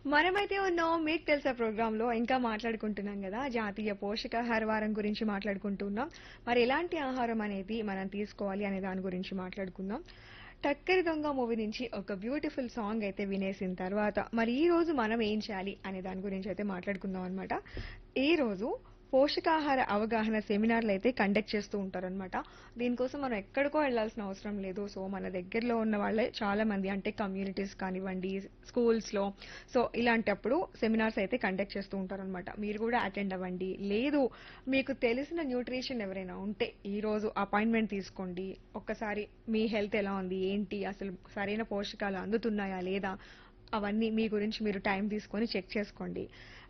మనమైతే ఉన్నాం మీకు తెలుసా ప్రోగ్రామ్ లో ఇంకా మాట్లాడుకుంటున్నాం కదా జాతీయ పోషకాహార వారం గురించి మాట్లాడుకుంటున్నాం మరి ఎలాంటి ఆహారం అనేది మనం తీసుకోవాలి అనే దాని గురించి మాట్లాడుకుందాం టక్కరి దొంగ మూవీ నుంచి ఒక బ్యూటిఫుల్ సాంగ్ అయితే వినేసిన తర్వాత మరి ఈ రోజు మనం ఏం చేయాలి అనే దాని గురించి అయితే మాట్లాడుకుందాం అనమాట ఈ రోజు పోషకాహార అవగాహన సెమినార్లు అయితే కండక్ట్ చేస్తూ ఉంటారనమాట దీనికోసం మనం ఎక్కడికో వెళ్ళాల్సిన అవసరం లేదు సో మన దగ్గరలో ఉన్న వాళ్ళే చాలా మంది అంటే కమ్యూనిటీస్ కానివ్వండి స్కూల్స్ లో సో ఇలాంటప్పుడు సెమినార్స్ అయితే కండక్ట్ చేస్తూ ఉంటారనమాట మీరు కూడా అటెండ్ అవ్వండి లేదు మీకు తెలిసిన న్యూట్రిషన్ ఎవరైనా ఉంటే ఈ రోజు అపాయింట్మెంట్ తీసుకోండి ఒక్కసారి మీ హెల్త్ ఎలా ఉంది ఏంటి అసలు సరైన పోషకాలు అందుతున్నాయా లేదా అవన్నీ మీ గురించి మీరు టైం తీసుకొని చెక్ చేసుకోండి